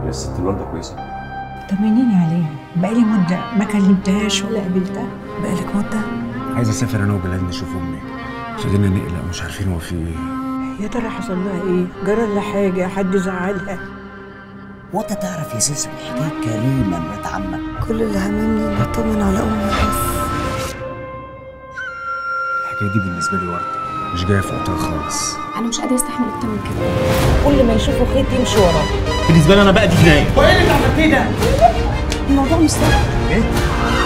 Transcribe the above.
هي الست الوالده كويسه طمنيني عليها بقالي مدة ما كلمتهاش ولا قابلتها بقالك مدة عايز اسافر انا وجلال نشوف امي خلينا نقلق مش عارفين هو في ايه يا ترى حصل لها ايه جرى لها حاجة حد زعلها وانت تعرف يا سيسو حكاية كريمة مرات عمك كل اللي هممني اني اطمن على امي بس الحكايه دي بالنسبه لي ورده مش جايه في وقتها خالص انا مش قادره استحمل اكتر من كده كل ما يشوفوا خيط يمشي وراه بالنسبه لي انا بقى دي جنايه الموضوع مش سهل ايه